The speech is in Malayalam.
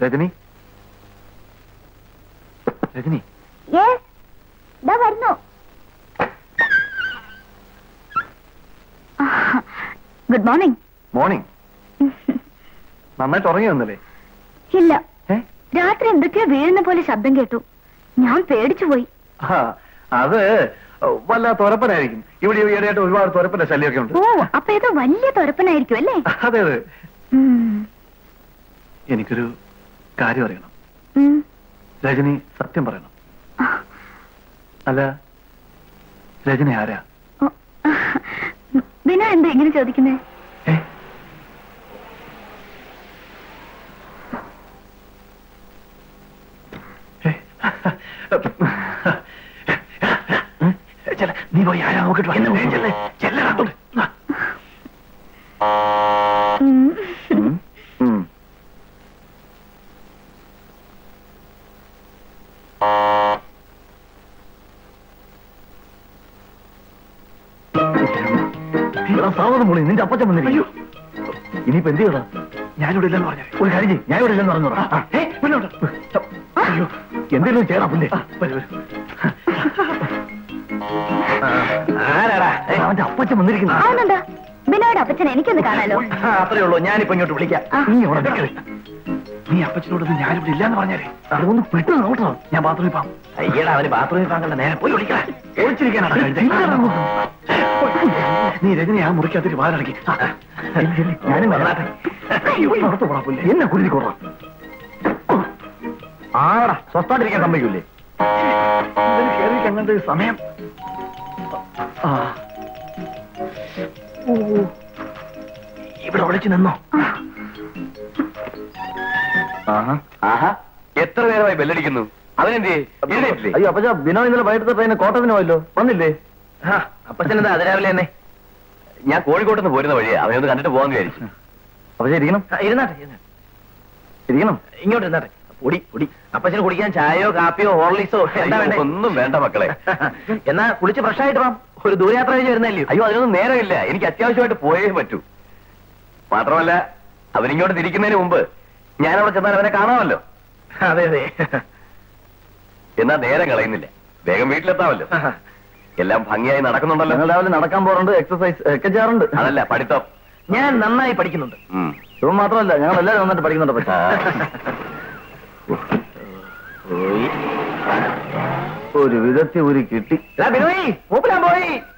രജനി രജനി യെസ് ദാ വരുന്നു ഗുഡ് മോർണിംഗ് മോർണിംഗ് നന്നായിട്ട് ഉറങ്ങി വന്നല്ലേ ഇല്ല ഏ രാത്രി എന്തൊക്കെയോ വീഴുന്ന പോലെ ശബ്ദം കേട്ടു ഞാൻ പേടിച്ചു പോയി ആ, അത് വല്ല തുരപ്പനായിരിക്കും ഇവിടെ ഈയിടെയായിട്ട് ഒരുപാട് തുരപ്പന്റെ ശല്യമൊക്കെ ഉണ്ട് ഓ അപ്പൊ ഏതോ വലിയ തുറപ്പനായിരിക്കും അല്ലേ അതെ അതെ ഉം. എനിക്കൊരു കാര്യം അറിയണം ഉം. രജനി സത്യം പറയണം അല്ല രജനി ആരാ ഓ. ബിനു എന്താ ഇങ്ങനെ ചോദിക്കുന്നേ ഏ? ഏ? ചെല്ല, നീ പോയി ആരാ നോക്കിട്ട് വാ. ഏ, ചെല്ല്, ചെല്ലടാ അങ്ങോട്ട്. ആ. ഉം. ഉം, ഉം. എടാ, സാവധാനം മോളി നിന്റെ അപ്പച്ചൻ വന്നിരിക്കും ഇനിയിപ്പോ എന്ത് ചെയ്യടാ ഞാനിവിടെ ഇല്ലെന്ന് പറഞ്ഞു ഒരു കാര്യം ചെയ്യ് ഞാൻ ഇവിടെ ഇല്ലെന്ന് പറഞ്ഞോടാ ഏ, മുന്നോട്ട്. അയ്യോ എന്തെങ്കിലും ചെയ്യണം പുല്ലേ വരൂ വരൂ ആരാടാ ഏ, അവന്റെ അപ്പച്ചൻ വന്നിരിക്കുന്നു അവനെന്താ ബിനോയുടെ അപ്പച്ചനെ എനിക്കൊന്ന് കാണാലോ ആ, അത്രേ ഉള്ളൂ ഞാനിപ്പോ ഇങ്ങോട്ട് വിളിക്കാം ആ. നീ അവിടെ നിൽക്ക്. നീ അപ്പച്ചനോടൊന്നും ഞാനിവിടെ ഇല്ലാന്ന് പറഞ്ഞാലേ അതൊന്ന് പെട്ടെന്ന് നോട്ടോ ഞാൻ ബാത്റൂമിൽ പോകാം അയ്യടാ അവന് ബാത്റൂമിൽ പോകാൻ നേരെ പോയി വിളിക്കാം ഒളിച്ചിരിക്കാനാണ് നീ രജനി ആ മുറിക്കകത്തേക്ക് വാലടക്കി ഞാനും വരാട്ടെ പുറത്ത് പോടാ പുല്ലേ എന്നെ കുരുതി കൊറ ആടാ സ്വസ്ഥായിട്ടിരിക്കാൻ സമ്മതിക്കൂലേ കയറി അങ്ങനത്തെ സമയം ആ ഓ ഇവിടെ ഒളിച്ചു നിന്നോ ആഹാ എത്ര നേരമായി ബെല്ലടിക്കുന്നു അവനെന്തേ എഴുന്നേറ്റില്ലേ അയ്യോ അപ്പച്ച ബിനോ ഇന്നലെ വൈകിട്ടത്തെ ട്രെയിന് കോട്ടത്തിന് പോയല്ലോ വന്നില്ലേ അപ്പച്ചനെന്താ അതിരാവിലെ തന്നെ ഞാൻ കോഴിക്കോട്ട് നിന്ന് പോരുന്ന വഴിയാ അവനൊന്ന് കണ്ടിട്ട് പോകാന്ന് വിചാരിച്ചു അപ്പച്ച ഇരിക്കണം ഇരുന്നാട്ടെ ഇരുന്നാട്ടെ. ഇരിക്കണം ഇങ്ങോട്ട് ഇരുന്നാട്ടെ പൊടി പൊടി അപ്പച്ചന് കുടിക്കാൻ ചായയോ കാപ്പിയോ ഹോർലിക്സോ എന്താ വേണ്ടേ ഒന്നും വേണ്ട മക്കളെ എന്നാ കുളിച്ച് ഫ്രഷ് ആയിട്ട് വാ ഒരു ദൂരയാത്ര കഴിഞ്ഞ് വരുന്നല്ലേ അയ്യോ അതിനൊന്നും നേരമില്ല എനിക്ക് അത്യാവശ്യമായിട്ട് പോയേ പറ്റൂ മാത്രമല്ല അവനിങ്ങോട്ട് തിരിക്കുന്നതിന് മുമ്പ് ഞാൻ അവിടെ ചെന്നാൽ അവനെ കാണാമല്ലോ അതെ അതെ എന്നാ നേരം കളയുന്നില്ല വേഗം വീട്ടിലെത്താമല്ലോ എല്ലാം ഭംഗിയായി നടക്കുന്നുണ്ടല്ലോ ഞങ്ങൾ രാവിലെ നടക്കാൻ പോറുണ്ട് എക്സസൈസ് ഒക്കെ ചെയ്യാറുണ്ട് അതല്ല പഠിത്തം ഞാൻ നന്നായി പഠിക്കുന്നുണ്ട് ഉം. ഇവൻ മാത്രമല്ല ഞങ്ങൾ എല്ലാവരും നന്നായിട്ട് പഠിക്കുന്നുണ്ട് അപ്പച്ച പോയി ഒരു വിധത്തിൽ ഒരു കിട്ടി എടാ ബിനോയ് മൂപ്പിലാൻ പോയി